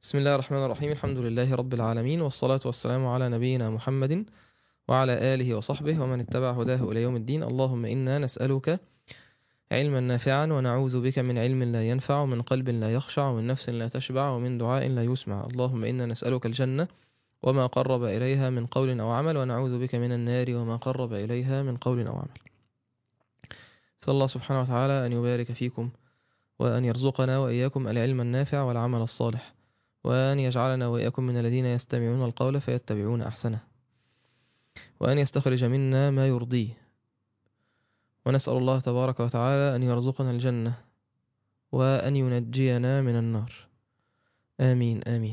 بسم الله الرحمن الرحيم الحمد لله رب العالمين والصلاة والسلام على نبينا محمد وعلى آله وصحبه ومن اتبع هداه إلى يوم الدين اللهم إنا نسألك علما نافعا ونعوذ بك من علم لا ينفع ومن قلب لا يخشع ومن نفس لا تشبع ومن دعاء لا يسمع اللهم إنا نسألك الجنة وما قرب إليها من قول أو عمل ونعوذ بك من النار وما قرب إليها من قول أو عمل صلى الله سبحانه وتعالى أن يبارك فيكم وأن يرزقنا وإياكم العلم النافع والعمل الصالح وأن يجعلنا وإياكم من الذين يستمعون القول فيتبعون أحسنه وأن يستخرج منا ما يرضيه ونسأل الله تبارك وتعالى أن يرزقنا الجنة وأن ينجينا من النار آمين آمين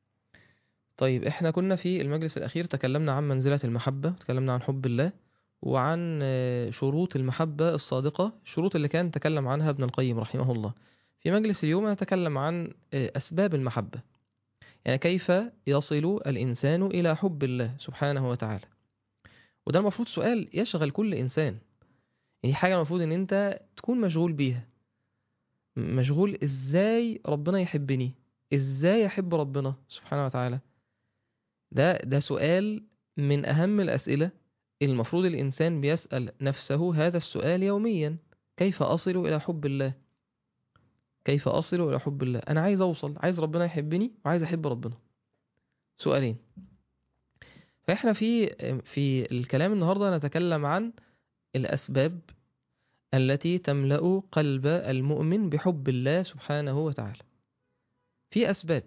طيب احنا كنا في المجلس الأخير تكلمنا عن منزلة المحبة تكلمنا عن حب الله وعن شروط المحبة الصادقة الشروط اللي كان تكلم عنها ابن القيم رحمه الله في مجلس اليوم نتكلم عن أسباب المحبة يعني كيف يصل الإنسان إلى حب الله سبحانه وتعالى وده المفروض سؤال يشغل كل إنسان يعني حاجة المفروض إن أنت تكون مشغول بيها مشغول إزاي ربنا يحبني إزاي أحب ربنا سبحانه وتعالى ده ده سؤال من أهم الأسئلة المفروض الإنسان بيسأل نفسه هذا السؤال يوميا كيف أصل إلى حب الله كيف أصل إلى حب الله أنا عايز أوصل عايز ربنا يحبني وعايز أحب ربنا سؤالين فإحنا في في الكلام النهاردة نتكلم عن الأسباب التي تملأ قلب المؤمن بحب الله سبحانه وتعالى في أسباب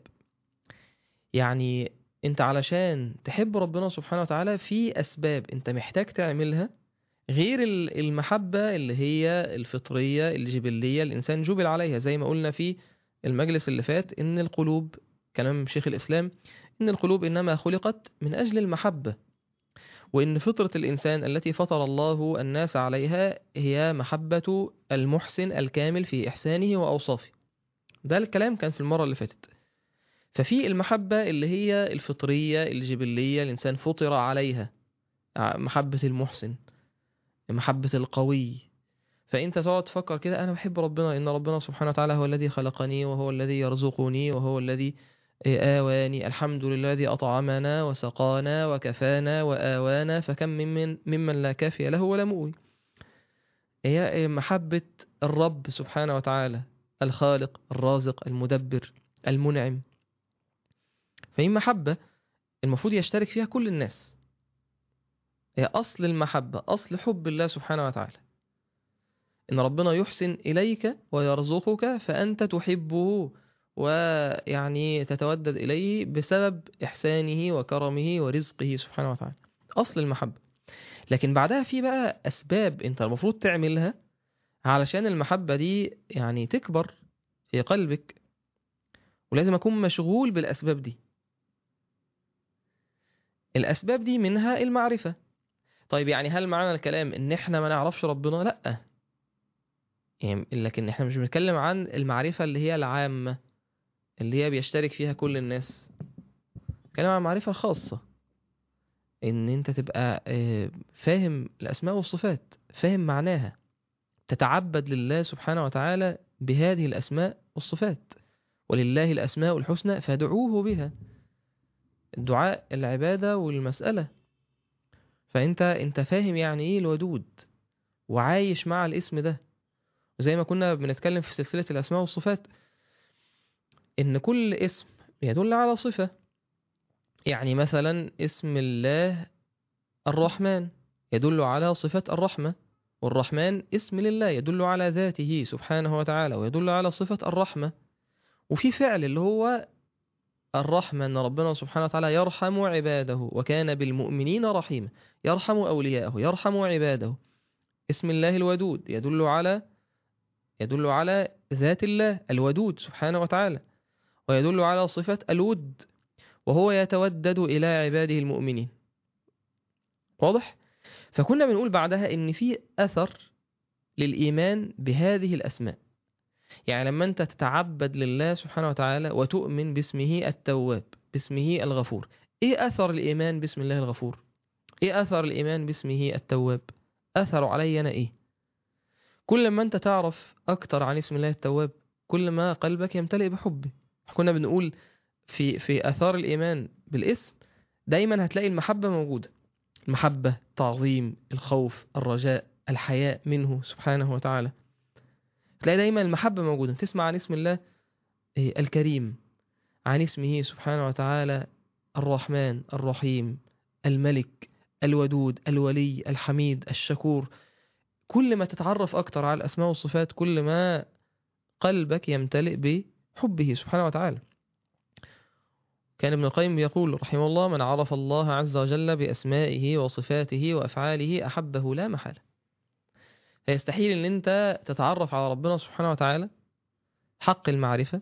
يعني أنت علشان تحب ربنا سبحانه وتعالى في أسباب أنت محتاج تعملها غير المحبة اللي هي الفطرية الجبلية الإنسان جبل عليها زي ما قلنا في المجلس اللي فات إن القلوب كلام شيخ الإسلام إن القلوب إنما خلقت من أجل المحبة وإن فطرة الإنسان التي فطر الله الناس عليها هي محبة المحسن الكامل في إحسانه وأوصافه ده الكلام كان في المرة اللي فاتت ففي المحبة اللي هي الفطرية الجبلية الإنسان فطر عليها محبة المحسن محبة القوي فأنت تقعد تفكر كده أنا بحب ربنا إن ربنا سبحانه وتعالى هو الذي خلقني وهو الذي يرزقني وهو الذي آواني الحمد لله الذي أطعمنا وسقانا وكفانا وآوانا فكم ممن, ممن لا كافي له ولا مؤوي هي محبة الرب سبحانه وتعالى الخالق الرازق المدبر المنعم فهي محبة المفروض يشترك فيها كل الناس هي أصل المحبة أصل حب الله سبحانه وتعالى إن ربنا يحسن إليك ويرزقك فأنت تحبه ويعني تتودد إليه بسبب إحسانه وكرمه ورزقه سبحانه وتعالى أصل المحبة لكن بعدها في بقى أسباب أنت المفروض تعملها علشان المحبة دي يعني تكبر في قلبك ولازم أكون مشغول بالأسباب دي الأسباب دي منها المعرفة طيب يعني هل معنى الكلام ان احنا ما نعرفش ربنا لا يعني لكن احنا مش بنتكلم عن المعرفة اللي هي العامة اللي هي بيشترك فيها كل الناس نتكلم عن المعرفة الخاصة ان انت تبقى فاهم الاسماء والصفات فاهم معناها تتعبد لله سبحانه وتعالى بهذه الاسماء والصفات ولله الاسماء الحسنى فادعوه بها الدعاء العبادة والمسألة فانت انت فاهم يعني ايه الودود وعايش مع الاسم ده وزي ما كنا بنتكلم في سلسلة الاسماء والصفات ان كل اسم يدل على صفة يعني مثلا اسم الله الرحمن يدل على صفة الرحمة والرحمن اسم لله يدل على ذاته سبحانه وتعالى ويدل على صفة الرحمة وفي فعل اللي هو الرحمة أن ربنا سبحانه وتعالى يرحم عباده وكان بالمؤمنين رحيما يرحم أولياءه يرحم عباده اسم الله الودود يدل على يدل على ذات الله الودود سبحانه وتعالى ويدل على صفة الود وهو يتودد إلى عباده المؤمنين واضح؟ فكنا بنقول بعدها إن في أثر للإيمان بهذه الأسماء يعني لما أنت تتعبد لله سبحانه وتعالى وتؤمن باسمه التواب باسمه الغفور إيه أثر الإيمان باسم الله الغفور إيه أثر الإيمان باسمه التواب أثر علي أنا إيه كل ما أنت تعرف أكتر عن اسم الله التواب كل ما قلبك يمتلئ بحبه كنا بنقول في في اثار الايمان بالاسم دايما هتلاقي المحبه موجوده المحبه التعظيم الخوف الرجاء الحياء منه سبحانه وتعالى تلاقي دايما المحبه موجوده تسمع عن اسم الله إيه، الكريم عن اسمه سبحانه وتعالى الرحمن الرحيم الملك الودود الولي الحميد الشكور كل ما تتعرف أكتر على الأسماء والصفات كل ما قلبك يمتلئ بحبه سبحانه وتعالى كان ابن القيم يقول رحمه الله من عرف الله عز وجل بأسمائه وصفاته وأفعاله أحبه لا محالة فيستحيل أن أنت تتعرف على ربنا سبحانه وتعالى حق المعرفة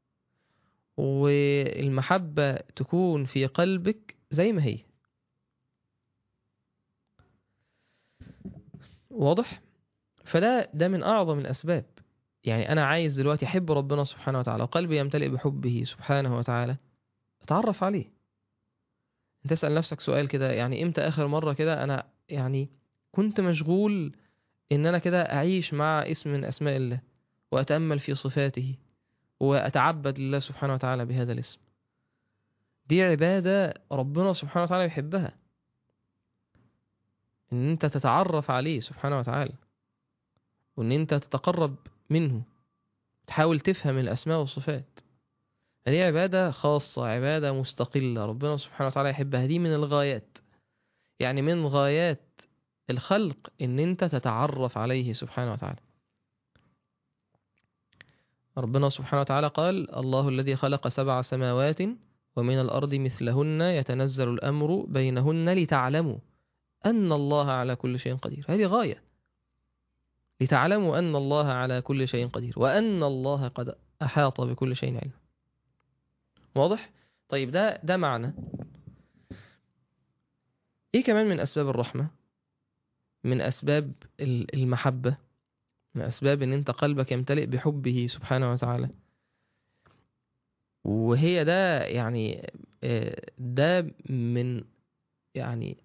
والمحبة تكون في قلبك زي ما هي واضح فده ده من أعظم الأسباب يعني أنا عايز دلوقتي أحب ربنا سبحانه وتعالى وقلبي يمتلئ بحبه سبحانه وتعالى اتعرف عليه انت تسأل نفسك سؤال كده يعني امتى آخر مرة كده أنا يعني كنت مشغول إن أنا كده أعيش مع اسم من أسماء الله وأتأمل في صفاته وأتعبد لله سبحانه وتعالى بهذا الاسم دي عبادة ربنا سبحانه وتعالى يحبها ان انت تتعرف عليه سبحانه وتعالى وان انت تتقرب منه تحاول تفهم الاسماء والصفات هذه عبادة خاصة عبادة مستقلة ربنا سبحانه وتعالى يحبها دي من الغايات يعني من غايات الخلق ان انت تتعرف عليه سبحانه وتعالى ربنا سبحانه وتعالى قال الله الذي خلق سبع سماوات ومن الأرض مثلهن يتنزل الأمر بينهن لتعلموا أن الله على كل شيء قدير هذه غاية لتعلموا أن الله على كل شيء قدير وأن الله قد أحاط بكل شيء علما واضح؟ طيب ده ده معنى إيه كمان من أسباب الرحمة؟ من أسباب المحبة من أسباب إن أنت قلبك يمتلئ بحبه سبحانه وتعالى وهي ده يعني ده من يعني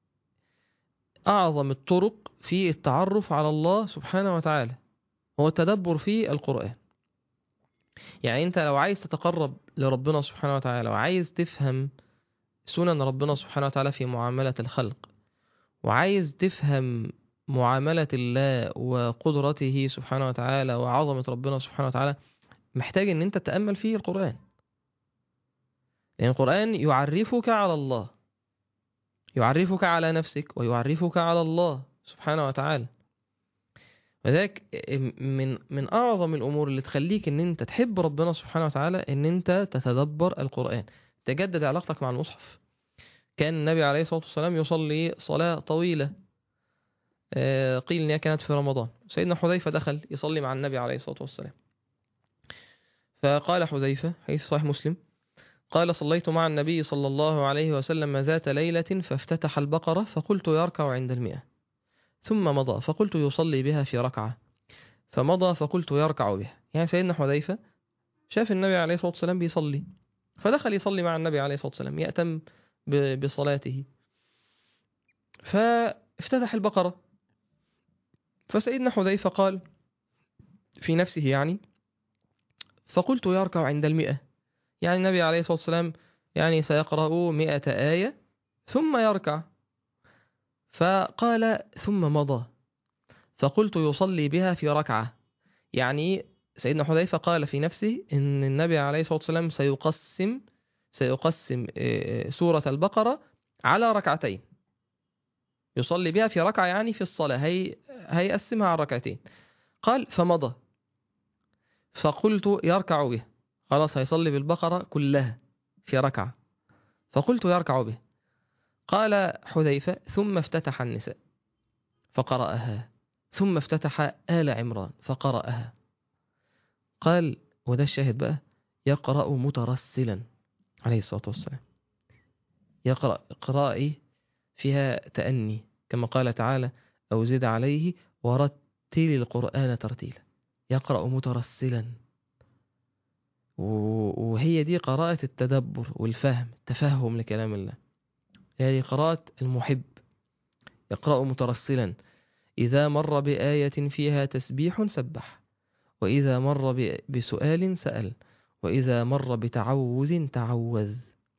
أعظم الطرق في التعرف على الله سبحانه وتعالى هو التدبر في القرآن يعني أنت لو عايز تتقرب لربنا سبحانه وتعالى وعايز تفهم سنن ربنا سبحانه وتعالى في معاملة الخلق وعايز تفهم معاملة الله وقدرته سبحانه وتعالى وعظمة ربنا سبحانه وتعالى محتاج ان انت تتأمل فيه القرآن لأن القرآن يعرفك على الله يعرفك على نفسك ويعرفك على الله سبحانه وتعالى وذلك من من اعظم الامور اللي تخليك ان انت تحب ربنا سبحانه وتعالى ان انت تتدبر القران تجدد علاقتك مع المصحف كان النبي عليه الصلاه والسلام يصلي صلاه طويله قيل انها كانت في رمضان سيدنا حذيفه دخل يصلي مع النبي عليه الصلاه والسلام فقال حذيفه حيث صحيح مسلم قال صليت مع النبي صلى الله عليه وسلم ذات ليلة فافتتح البقرة فقلت يركع عند المئة ثم مضى فقلت يصلي بها في ركعة فمضى فقلت يركع بها يعني سيدنا حذيفة شاف النبي عليه الصلاة والسلام بيصلي فدخل يصلي مع النبي عليه الصلاة والسلام يأتم بصلاته فافتتح البقرة فسيدنا حذيفة قال في نفسه يعني فقلت يركع عند المئة يعني النبي عليه الصلاة والسلام يعني سيقرأ مئة آية ثم يركع فقال ثم مضى فقلت يصلي بها في ركعة يعني سيدنا حذيفة قال في نفسه إن النبي عليه الصلاة والسلام سيقسم سيقسم سورة البقرة على ركعتين يصلي بها في ركعة يعني في الصلاة هي هيقسمها على ركعتين قال فمضى فقلت يركع به خلاص هيصلي بالبقرة كلها في ركعة فقلت يركع به قال حذيفة ثم افتتح النساء فقرأها ثم افتتح آل عمران فقرأها قال وده الشاهد بقى يقرأ مترسلا عليه الصلاة والسلام يقرأ قراءة فيها تأني كما قال تعالى أو زد عليه ورتل القرآن ترتيلا يقرأ مترسلا وهي دي قراءة التدبر والفهم التفهم لكلام الله هذه قراءة المحب يقرأ مترسلا إذا مر بآية فيها تسبيح سبح وإذا مر بسؤال سأل وإذا مر بتعوذ تعوذ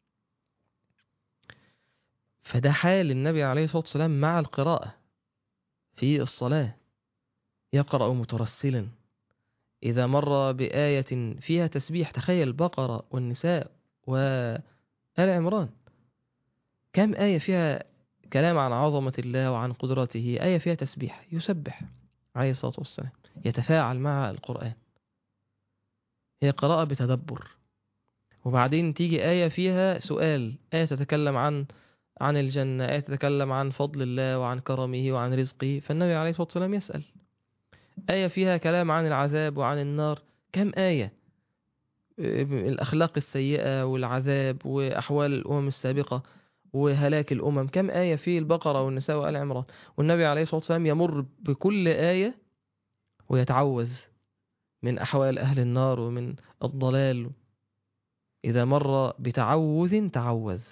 فده حال النبي عليه الصلاة والسلام مع القراءة في الصلاة يقرأ مترسلا إذا مر بآية فيها تسبيح تخيل البقرة والنساء وآل عمران كم آية فيها كلام عن عظمة الله وعن قدرته آية فيها تسبيح يسبح عليه الصلاة والسلام يتفاعل مع القرآن هي قراءة بتدبر وبعدين تيجي آية فيها سؤال آية تتكلم عن عن الجنة آية تتكلم عن فضل الله وعن كرمه وعن رزقه فالنبي عليه الصلاة والسلام يسأل آية فيها كلام عن العذاب وعن النار كم آية الأخلاق السيئة والعذاب وأحوال الأمم السابقة وهلاك الأمم كم آية في البقرة والنساء وآل عمران والنبي عليه الصلاة والسلام يمر بكل آية ويتعوذ من أحوال أهل النار ومن الضلال إذا مر بتعوذ تعوذ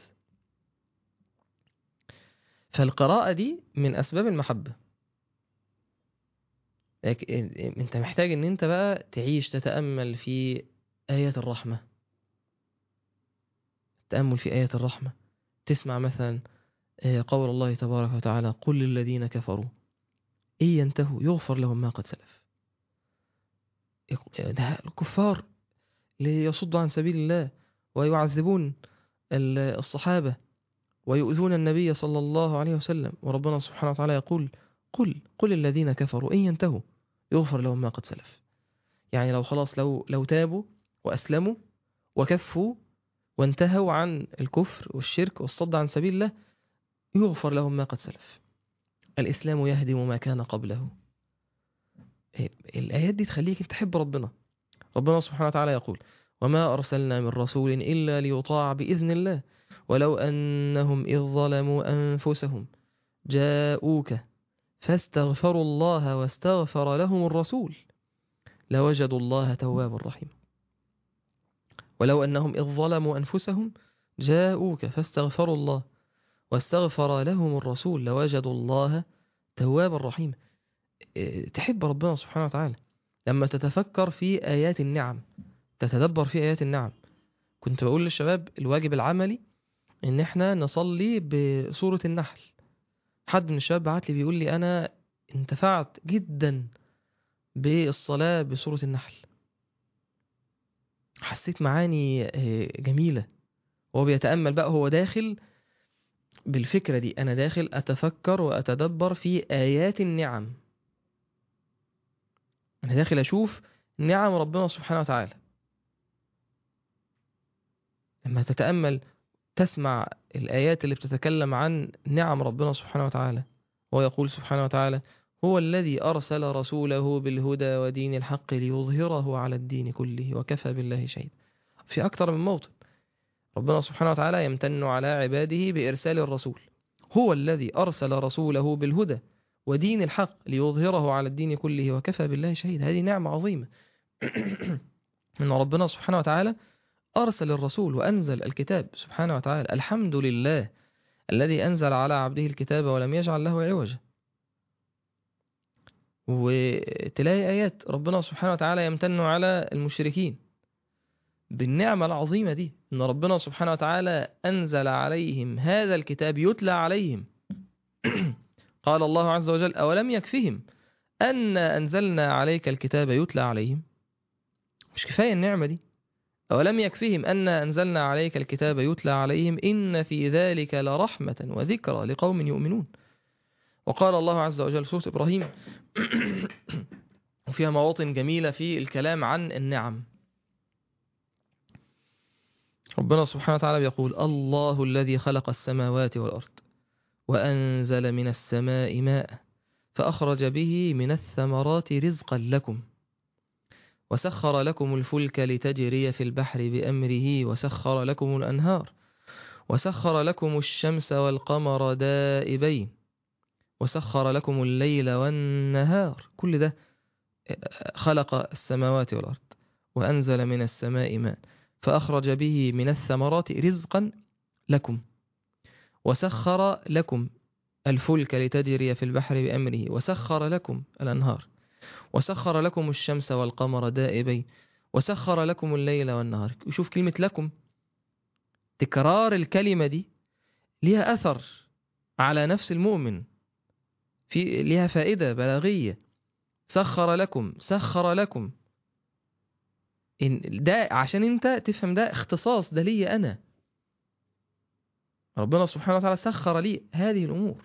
فالقراءة دي من أسباب المحبة انت محتاج ان انت بقى تعيش تتأمل في آيات الرحمة التأمل في آيات الرحمة تسمع مثلا قول الله تبارك وتعالى قل للذين كفروا إن ينتهوا يغفر لهم ما قد سلف ده الكفار ليصدوا عن سبيل الله ويعذبون الصحابة ويؤذون النبي صلى الله عليه وسلم وربنا سبحانه وتعالى يقول قل قل الذين كفروا إن ينتهوا يغفر لهم ما قد سلف يعني لو خلاص لو لو تابوا وأسلموا وكفوا وانتهوا عن الكفر والشرك والصد عن سبيل الله يغفر لهم ما قد سلف الإسلام يهدم ما كان قبله الآيات دي تخليك تحب ربنا ربنا سبحانه وتعالى يقول وما أرسلنا من رسول إلا ليطاع بإذن الله ولو أنهم إذ ظلموا أنفسهم جاءوك فاستغفروا الله واستغفر لهم الرسول لوجدوا الله توابا رحيما ولو أنهم إذ ظلموا أنفسهم جاءوك فاستغفروا الله واستغفر لهم الرسول لوجدوا الله توابا رحيما تحب ربنا سبحانه وتعالى لما تتفكر في آيات النعم تتدبر في آيات النعم كنت بقول للشباب الواجب العملي ان احنا نصلي بسورة النحل حد من الشباب بعت لي بيقول لي انا انتفعت جدا بالصلاة بسورة النحل حسيت معاني جميلة وهو بيتأمل بقى هو داخل بالفكرة دي أنا داخل أتفكر وأتدبر في آيات النعم أنا داخل أشوف نعم ربنا سبحانه وتعالى لما تتأمل تسمع الآيات اللي بتتكلم عن نعم ربنا سبحانه وتعالى هو يقول سبحانه وتعالى هو الذي أرسل رسوله بالهدى ودين الحق ليظهره على الدين كله وكفى بالله شهيدا في أكثر من موطن ربنا سبحانه وتعالى يمتن على عباده بإرسال الرسول هو الذي أرسل رسوله بالهدى ودين الحق ليظهره على الدين كله وكفى بالله شهيدا هذه نعمة عظيمة من ربنا سبحانه وتعالى أرسل الرسول وأنزل الكتاب سبحانه وتعالى الحمد لله الذي أنزل على عبده الكتاب ولم يجعل له عوجا وتلاقي آيات ربنا سبحانه وتعالى يمتن على المشركين بالنعمة العظيمة دي إن ربنا سبحانه وتعالى أنزل عليهم هذا الكتاب يتلى عليهم قال الله عز وجل أولم يكفهم أن أنزلنا عليك الكتاب يتلى عليهم مش كفاية النعمة دي أولم يكفهم أن أنزلنا عليك الكتاب يتلى عليهم إن في ذلك لرحمة وذكرى لقوم يؤمنون وقال الله عز وجل سورة إبراهيم وفيها مواطن جميلة في الكلام عن النعم ربنا سبحانه وتعالى يقول الله الذي خلق السماوات والأرض وأنزل من السماء ماء فأخرج به من الثمرات رزقا لكم وسخر لكم الفلك لتجري في البحر بأمره وسخر لكم الأنهار وسخر لكم الشمس والقمر دائبين وسخر لكم الليل والنهار كل ده خلق السماوات والأرض وأنزل من السماء ماء فأخرج به من الثمرات رزقا لكم وسخر لكم الفلك لتجري في البحر بأمره وسخر لكم الأنهار وسخر لكم الشمس والقمر دائبين وسخر لكم الليل والنهار وشوف كلمة لكم تكرار الكلمة دي ليها أثر على نفس المؤمن في ليها فائدة بلاغية سخر لكم سخر لكم إن ده عشان انت تفهم ده اختصاص ده ليا انا ربنا سبحانه وتعالى سخر لي هذه الامور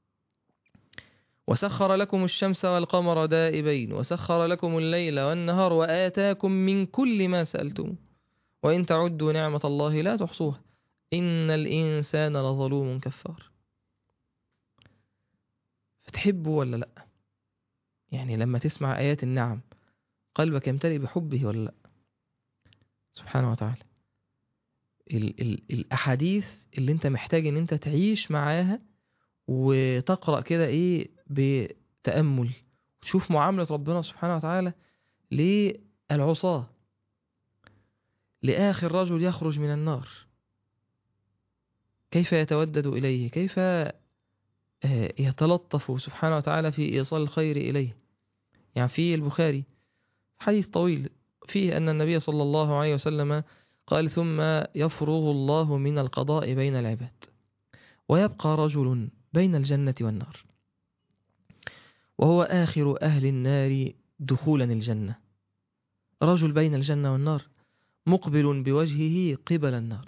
وسخر لكم الشمس والقمر دائبين وسخر لكم الليل والنهار وآتاكم من كل ما سألتم وإن تعدوا نعمة الله لا تحصوها إن الإنسان لظلوم كفار فتحبه ولا لأ يعني لما تسمع آيات النعم قلبك يمتلئ بحبه ولا لأ سبحانه وتعالى ال ال الأحاديث اللي انت محتاج ان انت تعيش معاها وتقرأ كده ايه بتأمل وتشوف معاملة ربنا سبحانه وتعالى للعصاة لآخر رجل يخرج من النار كيف يتودد إليه كيف يتلطف سبحانه وتعالى في إيصال الخير إليه يعني في البخاري حديث طويل فيه أن النبي صلى الله عليه وسلم قال ثم يفرغ الله من القضاء بين العباد ويبقى رجل بين الجنة والنار وهو آخر أهل النار دخولا الجنة رجل بين الجنة والنار مقبل بوجهه قبل النار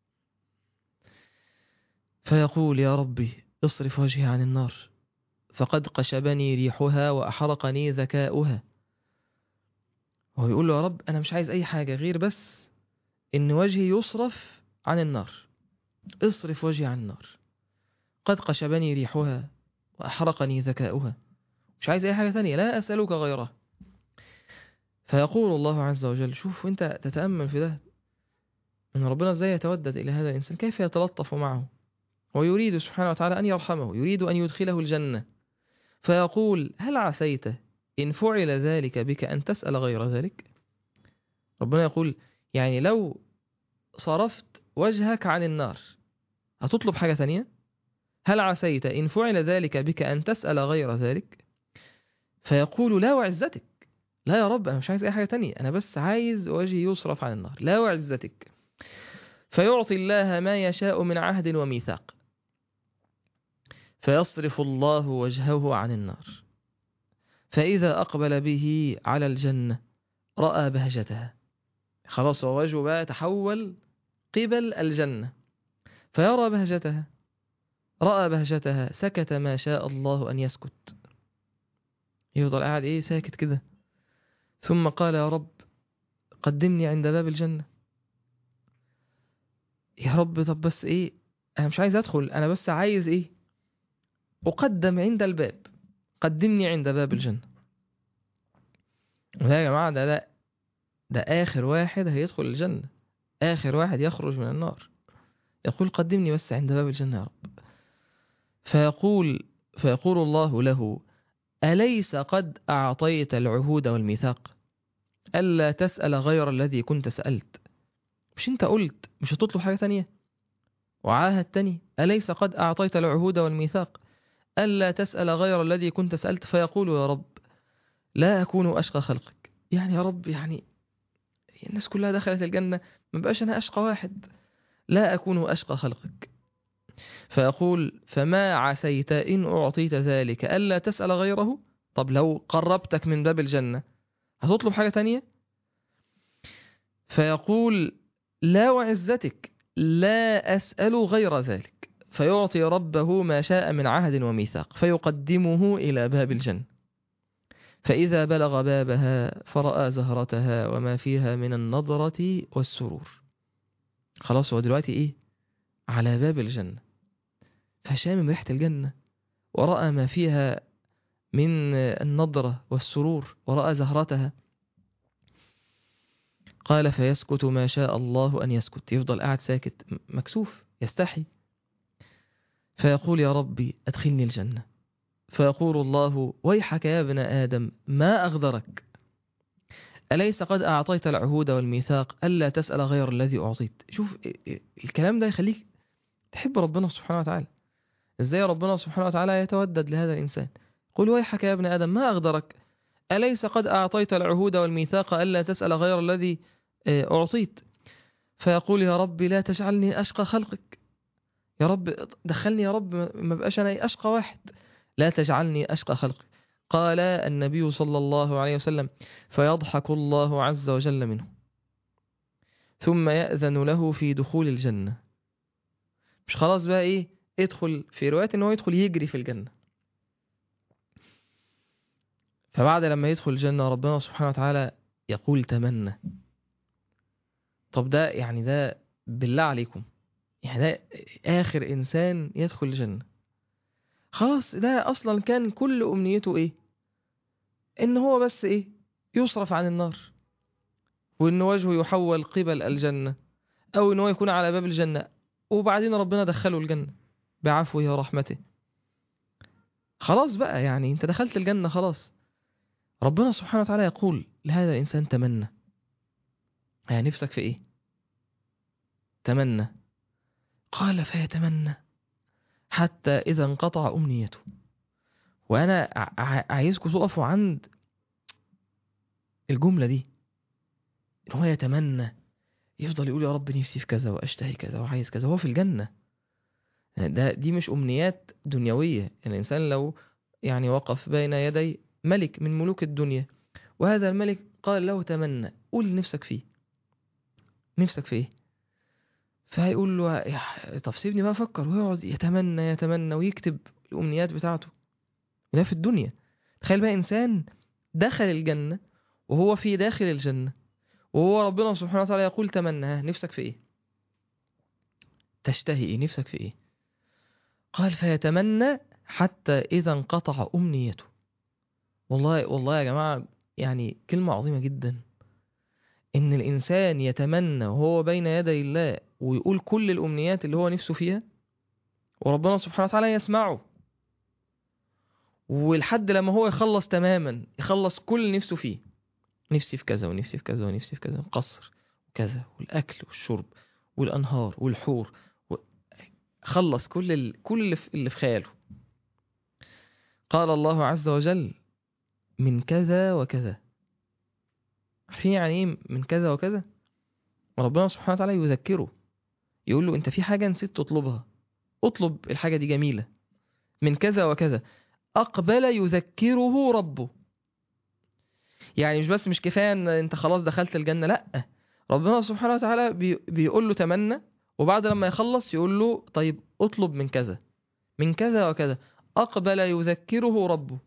فيقول يا ربي اصرف وجهي عن النار فقد قشبني ريحها وأحرقني ذكاؤها وهو يقول له يا رب أنا مش عايز أي حاجة غير بس إن وجهي يصرف عن النار اصرف وجهي عن النار قد قشبني ريحها وأحرقني ذكاؤها مش عايز أي حاجة تانية لا أسألك غيرها فيقول الله عز وجل شوف أنت تتأمل في ده أن ربنا ازاي يتودد إلى هذا الإنسان كيف يتلطف معه ويريد سبحانه وتعالى أن يرحمه يريد أن يدخله الجنة فيقول هل عسيت إن فعل ذلك بك أن تسأل غير ذلك ربنا يقول يعني لو صرفت وجهك عن النار هتطلب حاجة ثانية هل عسيت إن فعل ذلك بك أن تسأل غير ذلك فيقول لا وعزتك لا يا رب أنا مش عايز أي حاجة تانية أنا بس عايز وجهي يصرف عن النار لا وعزتك فيعطي الله ما يشاء من عهد وميثاق فيصرف الله وجهه عن النار فإذا أقبل به على الجنة رأى بهجتها خلاص هو وجهه بقى تحول قبل الجنة فيرى بهجتها رأى بهجتها سكت ما شاء الله أن يسكت يفضل قاعد إيه ساكت كده ثم قال يا رب قدمني عند باب الجنة يا رب طب بس إيه أنا مش عايز أدخل أنا بس عايز إيه أقدم عند الباب قدمني عند باب الجنة وده يا جماعة ده ده ده آخر واحد هيدخل الجنة آخر واحد يخرج من النار يقول قدمني بس عند باب الجنة يا رب فيقول فيقول الله له أليس قد أعطيت العهود والميثاق ألا تسأل غير الذي كنت سألت مش أنت قلت مش هتطلب حاجة تانية وعاهدتني أليس قد أعطيت العهود والميثاق ألا تسأل غير الذي كنت سألت فيقول يا رب لا أكون أشقى خلقك يعني يا رب يعني الناس كلها دخلت الجنة ما بقاش أنا أشقى واحد لا أكون أشقى خلقك فيقول فما عسيت إن أعطيت ذلك ألا تسأل غيره طب لو قربتك من باب الجنة هتطلب حاجة تانية فيقول لا وعزتك لا أسأل غير ذلك فيعطي ربه ما شاء من عهد وميثاق فيقدمه إلى باب الجنة فإذا بلغ بابها فرأى زهرتها وما فيها من النظرة والسرور خلاص هو دلوقتي إيه على باب الجنة فشامم ريحة الجنة ورأى ما فيها من النضرة والسرور ورأى زهرتها قال فيسكت ما شاء الله أن يسكت يفضل قاعد ساكت مكسوف يستحي فيقول يا ربي أدخلني الجنة فيقول الله ويحك يا ابن آدم ما أغدرك أليس قد أعطيت العهود والميثاق ألا تسأل غير الذي أعطيت شوف الكلام ده يخليك تحب ربنا سبحانه وتعالى إزاي ربنا سبحانه وتعالى يتودد لهذا الإنسان قل ويحك يا ابن آدم ما أغدرك أليس قد أعطيت العهود والميثاق ألا تسأل غير الذي آه، أعطيت فيقول يا رب لا تجعلني أشقى خلقك يا رب دخلني يا رب ما بقاش أنا أشقى واحد لا تجعلني أشقى خلقك قال النبي صلى الله عليه وسلم فيضحك الله عز وجل منه ثم يأذن له في دخول الجنة مش خلاص بقى إيه ادخل في رواية إن هو يدخل يجري في الجنة فبعد لما يدخل الجنة ربنا سبحانه وتعالى يقول تمنى طب ده يعني ده بالله عليكم يعني ده آخر إنسان يدخل الجنة خلاص ده أصلا كان كل أمنيته إيه إن هو بس إيه يصرف عن النار وإن وجهه يحول قبل الجنة أو إن هو يكون على باب الجنة وبعدين ربنا دخله الجنة بعفوه ورحمته خلاص بقى يعني انت دخلت الجنة خلاص ربنا سبحانه وتعالى يقول لهذا الإنسان تمنى يعني نفسك في إيه تمنى قال فيتمنى حتى إذا انقطع أمنيته وأنا ع- عايزكم تقفوا عند الجملة دي إن هو يتمنى يفضل يقول يا رب نفسي في كذا وأشتهي كذا وعايز كذا هو في الجنة ده دي مش أمنيات دنيوية يعني الإنسان لو يعني وقف بين يدي ملك من ملوك الدنيا وهذا الملك قال له تمنى قول نفسك فيه نفسك في ايه فهيقول له يا- طب سيبني بقى افكر ويقعد يتمنى يتمنى ويكتب الامنيات بتاعته وده في الدنيا تخيل بقى انسان دخل الجنة وهو في داخل الجنة وهو ربنا سبحانه وتعالى يقول تمنى ها نفسك في ايه تشتهي ايه نفسك في ايه قال فيتمنى حتى اذا انقطع امنيته والله والله يا جماعة يعني كلمة عظيمة جدا إن الإنسان يتمنى وهو بين يدي الله ويقول كل الأمنيات اللي هو نفسه فيها وربنا سبحانه وتعالى يسمعه ولحد لما هو يخلص تماما يخلص كل اللي نفسه فيه نفسي في كذا ونفسي في كذا ونفسي في كذا قصر وكذا والأكل والشرب والأنهار والحور و... خلص كل ال... كل اللي في... اللي في خياله قال الله عز وجل من كذا وكذا عارفين يعني ايه من كذا وكذا وربنا سبحانه وتعالى يذكره يقول له انت في حاجة نسيت تطلبها اطلب الحاجة دي جميلة من كذا وكذا اقبل يذكره ربه يعني مش بس مش كفاية ان انت خلاص دخلت الجنة لا ربنا سبحانه وتعالى بي بيقول له تمنى وبعد لما يخلص يقول له طيب اطلب من كذا من كذا وكذا اقبل يذكره ربه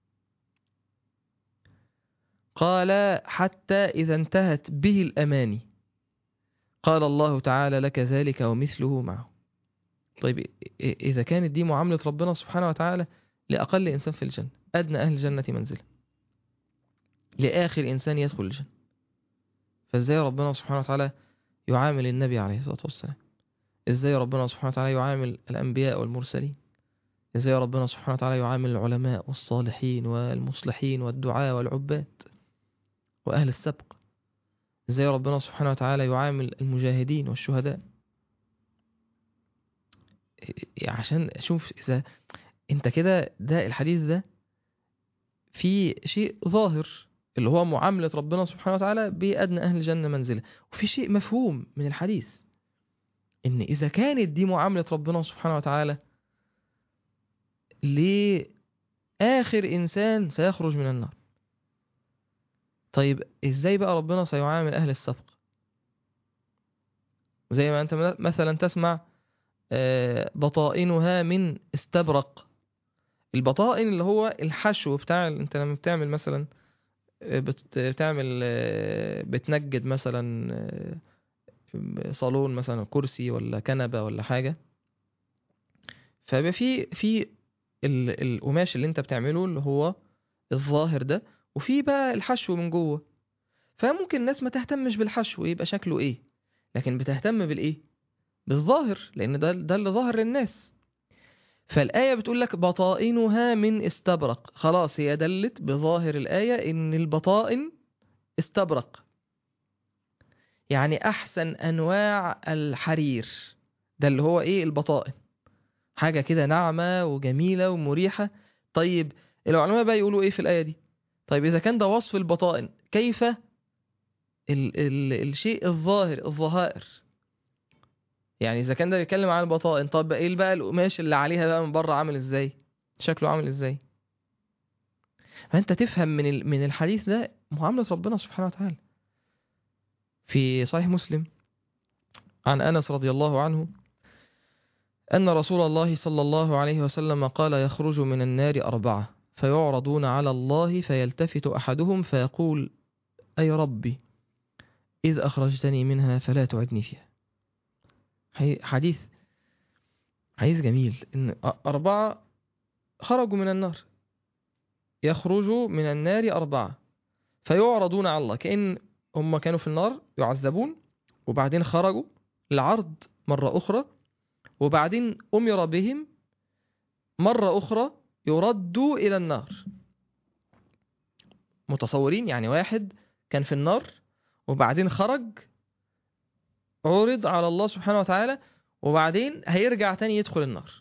قال حتى إذا انتهت به الأماني قال الله تعالى لك ذلك ومثله معه طيب إذا كانت دي معاملة ربنا سبحانه وتعالى لأقل إنسان في الجنة أدنى أهل الجنة منزلا لآخر إنسان يدخل الجنة فإزاي ربنا سبحانه وتعالى يعامل النبي عليه الصلاة والسلام إزاي ربنا سبحانه وتعالى يعامل الأنبياء والمرسلين إزاي ربنا سبحانه وتعالى يعامل العلماء والصالحين والمصلحين والدعاء والعباد وأهل السبق ازاي ربنا سبحانه وتعالى يعامل المجاهدين والشهداء عشان اشوف اذا انت كده ده الحديث ده في شيء ظاهر اللي هو معاملة ربنا سبحانه وتعالى بأدنى أهل الجنة منزلة وفي شيء مفهوم من الحديث إن إذا كانت دي معاملة ربنا سبحانه وتعالى لآخر إنسان سيخرج من النار طيب ازاي بقى ربنا سيعامل اهل السبق زي ما انت مثلا تسمع بطائنها من استبرق البطائن اللي هو الحشو بتاع انت لما بتعمل مثلا بتعمل بتنجد مثلا صالون مثلا كرسي ولا كنبة ولا حاجة فبقى في في القماش اللي انت بتعمله اللي هو الظاهر ده وفي بقى الحشو من جوه فممكن الناس ما تهتمش بالحشو يبقى شكله ايه لكن بتهتم بالايه بالظاهر لان ده ده اللي ظاهر للناس فالآية بتقول لك بطائنها من استبرق خلاص هي دلت بظاهر الآية ان البطائن استبرق يعني احسن انواع الحرير ده اللي هو ايه البطائن حاجة كده ناعمة وجميلة ومريحة طيب العلماء بقى يقولوا ايه في الآية دي طيب إذا كان ده وصف البطائن كيف ال ال الشيء الظاهر الظهائر يعني إذا كان ده بيتكلم عن البطائن طب إيه بقى القماش اللي عليها بقى من بره عامل إزاي شكله عامل إزاي فأنت تفهم من ال- من الحديث ده معاملة ربنا سبحانه وتعالى في صحيح مسلم عن أنس رضي الله عنه أن رسول الله صلى الله عليه وسلم قال يخرج من النار أربعة فيعرضون على الله فيلتفت أحدهم فيقول أي ربي إذ أخرجتني منها فلا تعدني فيها حي- حديث حديث جميل إن أ- أربعة خرجوا من النار يخرجوا من النار أربعة فيعرضون على الله كأن هم كانوا في النار يعذبون وبعدين خرجوا لعرض مرة أخرى وبعدين أمر بهم مرة أخرى يردوا إلى النار متصورين يعني واحد كان في النار وبعدين خرج عرض على الله سبحانه وتعالى وبعدين هيرجع تاني يدخل النار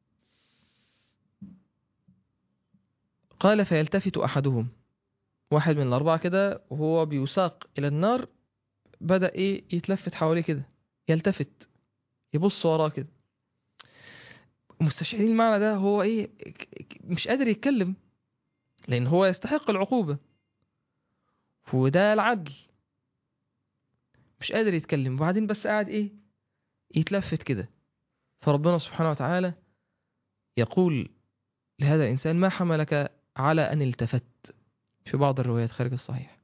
قال فيلتفت أحدهم واحد من الأربعة كده وهو بيساق إلى النار بدأ إيه يتلفت حواليه كده يلتفت يبص وراه كده مستشعرين المعنى ده هو إيه ك- ك- مش قادر يتكلم لأن هو يستحق العقوبة وده العدل مش قادر يتكلم وبعدين بس قاعد إيه يتلفت كده فربنا سبحانه وتعالى يقول لهذا الإنسان ما حملك على أن التفت في بعض الروايات خارج الصحيح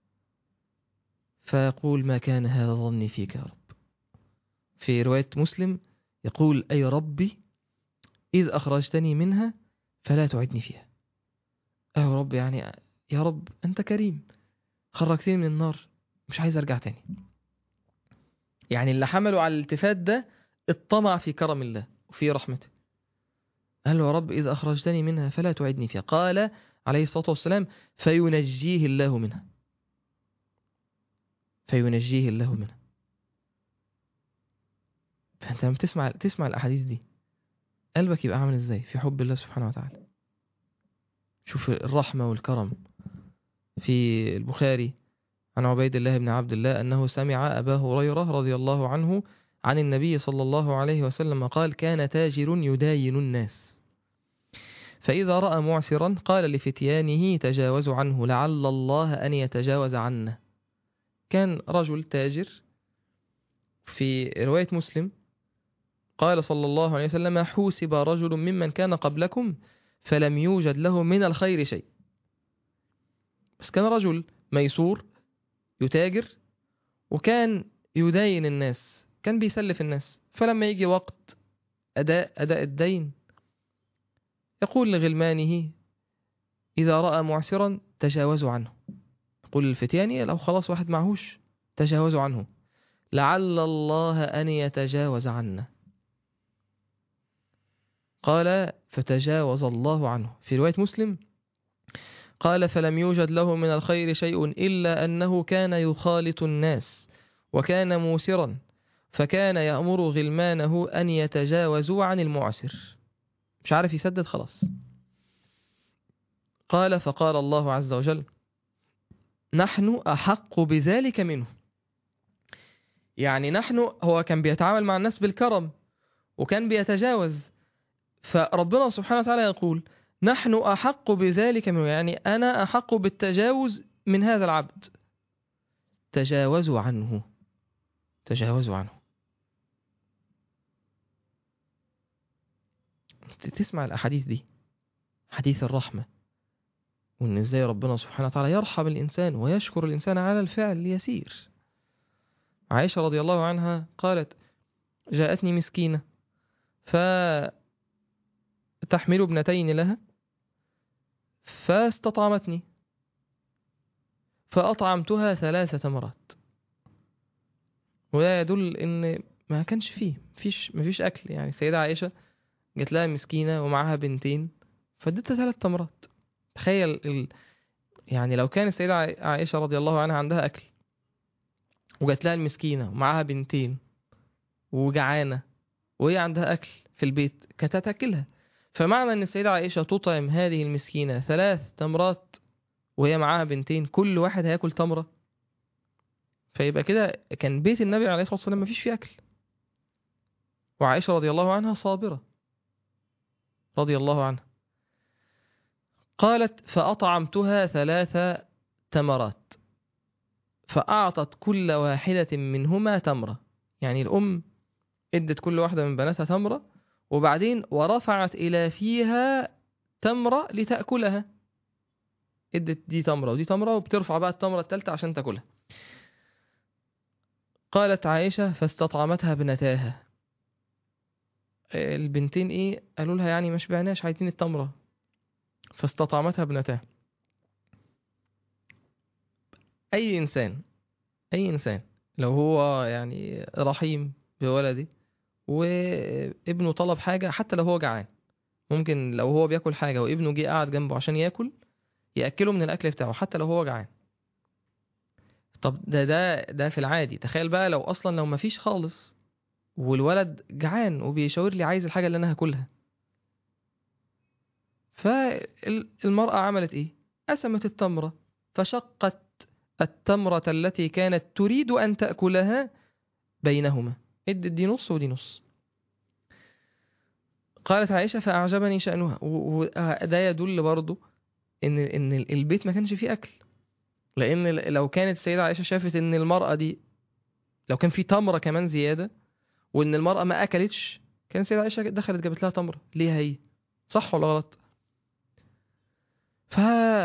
فيقول ما كان هذا ظني فيك يا رب في رواية مسلم يقول أي ربي إذ أخرجتني منها فلا تعدني فيها أي رب يعني يا رب أنت كريم خرجتني من النار مش عايز أرجع تاني يعني اللي حملوا على الالتفات ده الطمع في كرم الله وفي رحمته قال له يا رب إذا أخرجتني منها فلا تعدني فيها قال عليه الصلاة والسلام فينجيه الله منها فينجيه الله منها فأنت لما تسمع تسمع الأحاديث دي قلبك يبقى عامل إزاي في حب الله سبحانه وتعالى شوف الرحمة والكرم في البخاري عن عبيد الله بن عبد الله أنه سمع أبا هريرة رضي الله عنه عن النبي صلى الله عليه وسلم قال كان تاجر يداين الناس فإذا رأى معسرا قال لفتيانه تجاوزوا عنه لعل الله أن يتجاوز عنا كان رجل تاجر في رواية مسلم قال صلى الله عليه وسلم حوسب رجل ممن كان قبلكم فلم يوجد له من الخير شيء بس كان رجل ميسور يتاجر وكان يداين الناس كان بيسلف الناس فلما يجي وقت أداء أداء الدين يقول لغلمانه إذا رأى معسرا تجاوزوا عنه يقول للفتيان لو خلاص واحد معهوش تجاوزوا عنه لعل الله أن يتجاوز عنا قال فتجاوز الله عنه في رواية مسلم قال فلم يوجد له من الخير شيء إلا أنه كان يخالط الناس وكان موسرا فكان يأمر غلمانه أن يتجاوزوا عن المعسر مش عارف يسدد خلاص قال فقال الله عز وجل نحن أحق بذلك منه يعني نحن هو كان بيتعامل مع الناس بالكرم وكان بيتجاوز فربنا سبحانه وتعالى يقول نحن أحق بذلك منه يعني أنا أحق بالتجاوز من هذا العبد تجاوزوا عنه تجاوزوا عنه تسمع الأحاديث دي حديث الرحمة وإن إزاي ربنا سبحانه وتعالى يرحم الإنسان ويشكر الإنسان على الفعل اليسير عائشة رضي الله عنها قالت جاءتني مسكينة فتحمل ابنتين لها فاستطعمتني فأطعمتها ثلاث تمرات وده يدل إن ما كانش فيه مفيش مفيش أكل يعني السيدة عائشة جت لها مسكينة ومعاها بنتين فادتها ثلاث تمرات تخيل ال... يعني لو كان السيدة عائشة رضي الله عنها عندها أكل وجات لها المسكينة ومعاها بنتين وجعانة وهي عندها أكل في البيت كانت هتاكلها فمعنى أن السيدة عائشة تطعم هذه المسكينة ثلاث تمرات وهي معاها بنتين كل واحد هياكل تمرة فيبقى كده كان بيت النبي عليه الصلاة والسلام مفيش فيه أكل وعائشة رضي الله عنها صابرة رضي الله عنها قالت فأطعمتها ثلاث تمرات فأعطت كل واحدة منهما تمرة يعني الأم ادت كل واحدة من بناتها تمرة وبعدين ورفعت إلى فيها تمرة لتأكلها ادت دي تمرة ودي تمرة وبترفع بقى التمرة التالتة عشان تاكلها قالت عائشة فاستطعمتها ابنتاها البنتين ايه قالوا لها يعني مش بعناش عايزين التمرة فاستطعمتها ابنتاها اي انسان اي انسان لو هو يعني رحيم بولده وابنه طلب حاجة حتى لو هو جعان ممكن لو هو بياكل حاجة وابنه جه قاعد جنبه عشان ياكل ياكله من الاكل بتاعه حتى لو هو جعان طب ده ده ده في العادي تخيل بقى لو اصلا لو مفيش خالص والولد جعان وبيشاور لي عايز الحاجه اللي انا هاكلها فالمراه عملت ايه قسمت التمره فشقت التمره التي كانت تريد ان تاكلها بينهما ادت دي نص ودي نص قالت عائشه فاعجبني شانها وده يدل برضه ان ان البيت ما كانش فيه اكل لان لو كانت السيده عائشه شافت ان المراه دي لو كان في تمره كمان زياده وان المراه ما اكلتش كان السيده عائشه دخلت جابت لها تمره ليه هي صح ولا غلط ف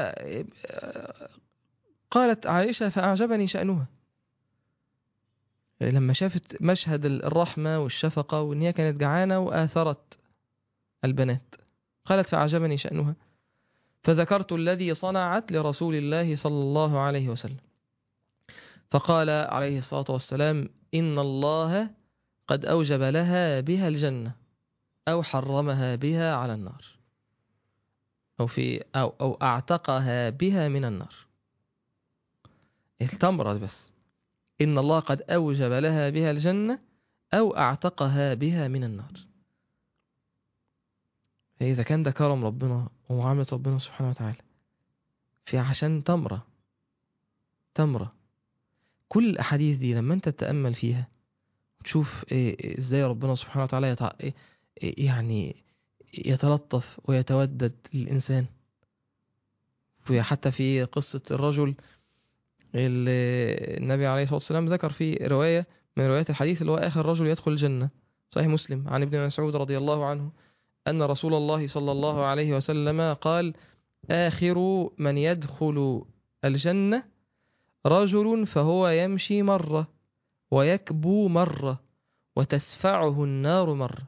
قالت عائشه فاعجبني شانها لما شافت مشهد الرحمه والشفقه وان هي كانت جعانه واثرت البنات قالت فاعجبني شانها فذكرت الذي صنعت لرسول الله صلى الله عليه وسلم فقال عليه الصلاة والسلام إن الله قد أوجب لها بها الجنة أو حرمها بها على النار أو, في أو, أو أعتقها بها من النار التمرة بس إن الله قد أوجب لها بها الجنة أو أعتقها بها من النار فإذا كان ده كرم ربنا ومعاملة ربنا سبحانه وتعالى في عشان تمرة تمرة كل الأحاديث دي لما أنت تتأمل فيها وتشوف إزاي ربنا سبحانه وتعالى يتع... يعني يتلطف ويتودد للإنسان حتى في قصة الرجل اللي النبي عليه الصلاة والسلام ذكر في رواية من روايات الحديث اللي هو آخر رجل يدخل الجنة صحيح مسلم عن ابن مسعود رضي الله عنه أن رسول الله صلى الله عليه وسلم قال آخر من يدخل الجنة رجل فهو يمشي مرة ويكبو مرة وتسفعه النار مرة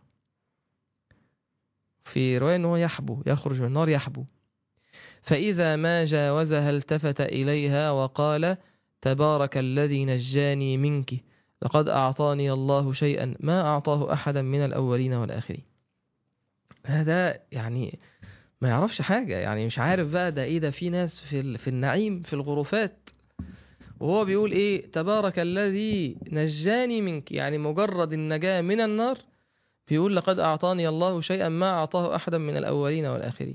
في رواية أنه يحبو يخرج من النار يحبو فإذا ما جاوزها التفت إليها وقال تبارك الذي نجاني منك لقد أعطاني الله شيئا ما أعطاه أحدا من الأولين والآخرين هذا يعني ما يعرفش حاجة يعني مش عارف بقى ده ايه ده في ناس في, في النعيم في الغرفات وهو بيقول ايه تبارك الذي نجاني منك يعني مجرد النجاة من النار بيقول لقد أعطاني الله شيئا ما أعطاه أحدا من الأولين والآخرين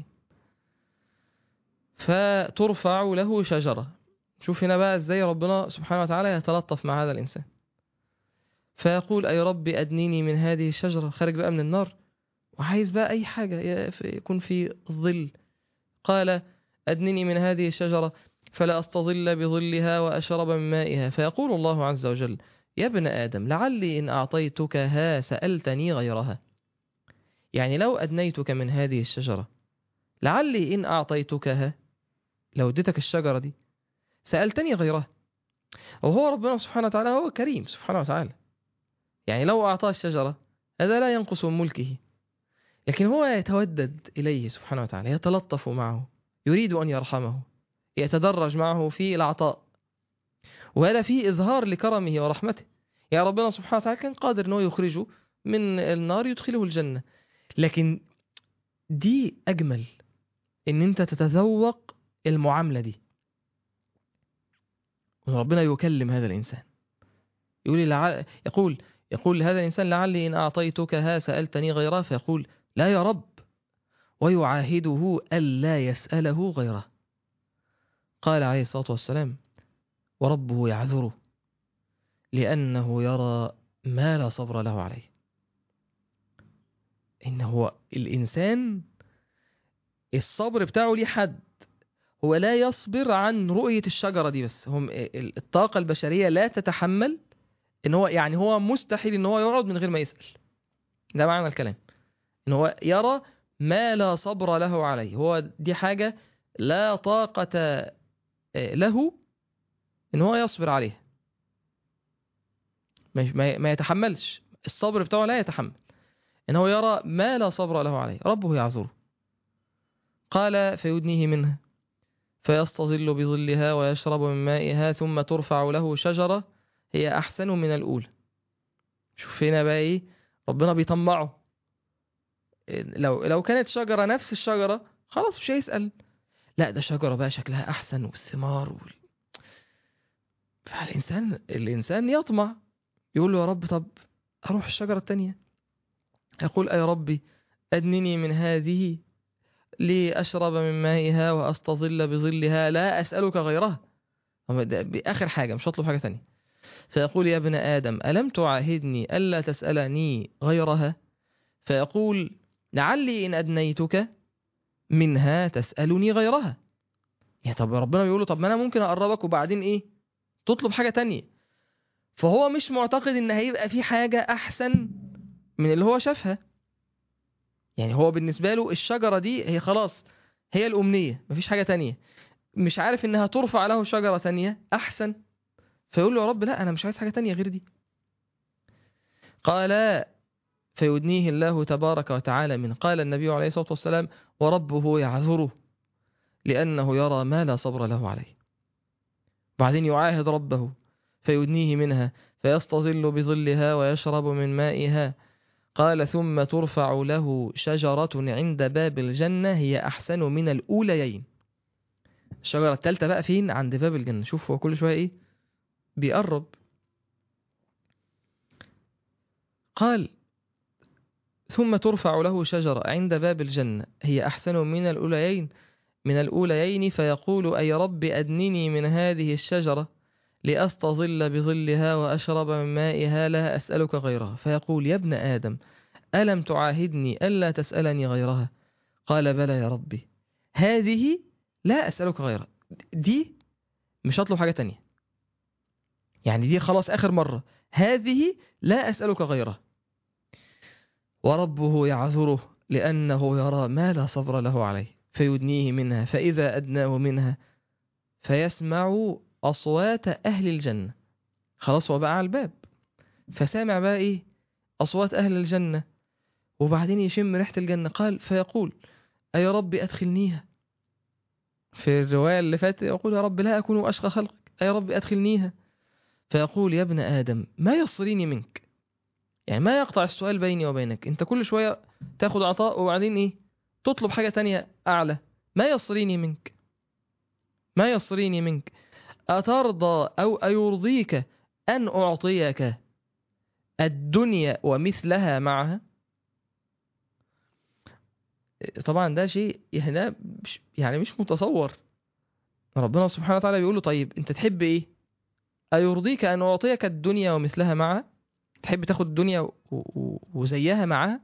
فترفع له شجرة شوف هنا بقى ازاي ربنا سبحانه وتعالى يتلطف مع هذا الإنسان فيقول أي رب أدنيني من هذه الشجرة خارج بقى من النار وعايز بقى أي حاجة يكون في ظل قال أدنني من هذه الشجرة فلا أستظل بظلها وأشرب من مائها فيقول الله عز وجل يا ابن آدم لعلي إن أعطيتكها سألتني غيرها يعني لو أدنيتك من هذه الشجرة لعلي إن أعطيتكها لو اديتك الشجرة دي سألتني غيرها وهو ربنا سبحانه وتعالى هو كريم سبحانه وتعالى يعني لو أعطاه الشجرة هذا لا ينقص من ملكه لكن هو يتودد إليه سبحانه وتعالى يتلطف معه يريد أن يرحمه يتدرج معه في العطاء وهذا فيه إظهار لكرمه ورحمته يا ربنا سبحانه وتعالى كان قادر أنه يخرجه من النار يدخله الجنة لكن دي أجمل أن أنت تتذوق المعاملة دي وربنا يكلم هذا الإنسان يقول لع... يقول يقول لهذا الإنسان لعلي إن أعطيتكها سألتني غيرها فيقول لا يا رب ويعاهده ألا يسأله غيره قال عليه الصلاة والسلام وربه يعذره لأنه يرى ما لا صبر له عليه إن هو الإنسان الصبر بتاعه ليه حد هو لا يصبر عن رؤية الشجرة دي بس هم الطاقة البشرية لا تتحمل إن هو يعني هو مستحيل إن هو يقعد من غير ما يسأل ده معنى الكلام إن هو يرى ما لا صبر له عليه هو دي حاجة لا طاقة له إن هو يصبر عليها ما يتحملش الصبر بتاعه لا يتحمل إن هو يرى ما لا صبر له عليه ربه يعذره قال فيدنيه منها فيستظل بظلها ويشرب من مائها ثم ترفع له شجرة هي أحسن من الأولى شوف هنا بقى إيه ربنا بيطمعه لو لو كانت شجرة نفس الشجرة خلاص مش هيسأل لا ده شجرة بقى شكلها أحسن والثمار وال... فالإنسان الإنسان يطمع يقول له يا رب طب أروح الشجرة التانية يقول أي ربي أدنني من هذه لأشرب من مائها وأستظل بظلها لا أسألك غيرها بآخر حاجة مش هطلب حاجة تانية فيقول يا ابن آدم ألم تعاهدني ألا تسألني غيرها فيقول لعلي إن أدنيتك منها تسألني غيرها يا طب ربنا بيقول له طب ما أنا ممكن أقربك وبعدين إيه تطلب حاجة تانية فهو مش معتقد إن هيبقى في حاجة أحسن من اللي هو شافها يعني هو بالنسبة له الشجرة دي هي خلاص هي الأمنية مفيش حاجة تانية مش عارف إنها ترفع له شجرة تانية أحسن فيقول له يا رب لا أنا مش عايز حاجة تانية غير دي قال فيدنيه الله تبارك وتعالى من قال النبي عليه الصلاة والسلام وربه يعذره لأنه يرى ما لا صبر له عليه بعدين يعاهد ربه فيدنيه منها فيستظل بظلها ويشرب من مائها قال ثم ترفع له شجرة عند باب الجنة هي أحسن من الأوليين الشجرة التالتة بقى فين عند باب الجنة شوف هو كل شوية إيه بيقرب قال ثم ترفع له شجرة عند باب الجنة هي أحسن من الأوليين من الأوليين فيقول أي رب أدنني من هذه الشجرة لأستظل بظلها وأشرب من مائها لا أسألك غيرها فيقول يا ابن آدم ألم تعاهدني ألا تسألني غيرها قال بلى يا ربي هذه لا أسألك غيرها دي مش هطلب حاجة تانية يعني دي خلاص آخر مرة هذه لا أسألك غيرها وربه يعذره لأنه يرى ما لا صبر له عليه فيدنيه منها فإذا أدناه منها فيسمع أصوات أهل الجنة خلاص هو بقى على الباب فسامع بقى إيه أصوات أهل الجنة وبعدين يشم ريحة الجنة قال فيقول أي رب أدخلنيها في الرواية اللي فاتت يقول يا رب لا أكون أشقى خلقك أي رب أدخلنيها فيقول يا ابن آدم ما يصريني منك يعني ما يقطع السؤال بيني وبينك انت كل شوية تاخد عطاء وبعدين ايه تطلب حاجة تانية أعلى ما يصريني منك ما يصريني منك أترضى أو أيرضيك أن أعطيك الدنيا ومثلها معها طبعا ده شيء يعني ده مش يعني مش متصور ربنا سبحانه وتعالى بيقول له طيب انت تحب ايه أيرضيك أن أعطيك الدنيا ومثلها معها تحب تاخد الدنيا وزيها معها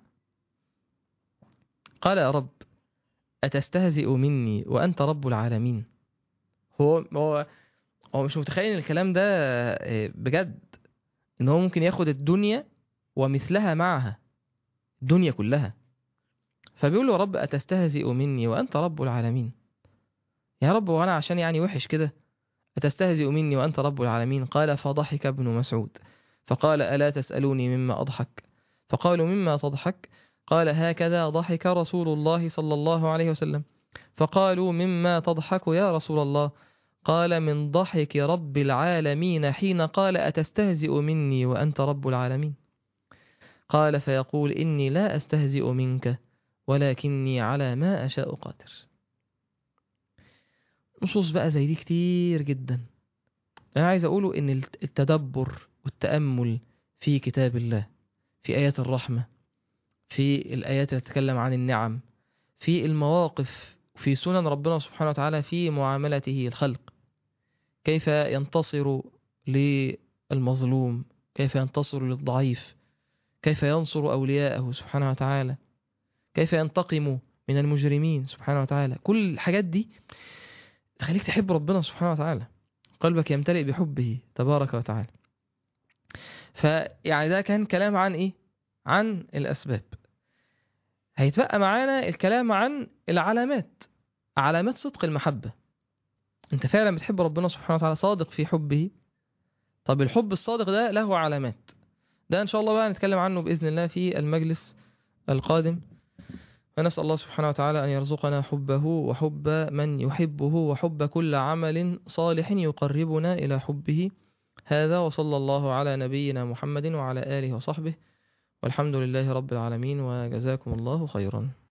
قال يا رب أتستهزئ مني وأنت رب العالمين هو هو هو مش متخيل الكلام ده بجد ان هو ممكن ياخد الدنيا ومثلها معها الدنيا كلها فبيقول له يا رب أتستهزئ مني وأنت رب العالمين يا رب وأنا عشان يعني وحش كده أتستهزئ مني وأنت رب العالمين قال فضحك ابن مسعود فقال ألا تسألوني مما أضحك فقالوا مما تضحك قال هكذا ضحك رسول الله صلى الله عليه وسلم فقالوا مما تضحك يا رسول الله قال من ضحك رب العالمين حين قال أتستهزئ مني وأنت رب العالمين قال فيقول إني لا أستهزئ منك ولكني على ما أشاء قادر نصوص بقى زي دي كتير جدا أنا عايز أقوله إن التدبر والتأمل في كتاب الله في آيات الرحمة في الآيات اللي تتكلم عن النعم في المواقف في سنن ربنا سبحانه وتعالى في معاملته الخلق كيف ينتصر للمظلوم كيف ينتصر للضعيف كيف ينصر أولياءه سبحانه وتعالى كيف ينتقم من المجرمين سبحانه وتعالى كل الحاجات دي تخليك تحب ربنا سبحانه وتعالى قلبك يمتلئ بحبه تبارك وتعالى فيعني ده كان كلام عن ايه عن الاسباب هيتبقى معانا الكلام عن العلامات علامات صدق المحبة انت فعلا بتحب ربنا سبحانه وتعالى صادق في حبه طب الحب الصادق ده له علامات ده ان شاء الله بقى نتكلم عنه بإذن الله في المجلس القادم ونسأل الله سبحانه وتعالى أن يرزقنا حبه وحب من يحبه وحب كل عمل صالح يقربنا إلى حبه هذا وصلى الله على نبينا محمد وعلى آله وصحبه والحمد لله رب العالمين وجزاكم الله خيرا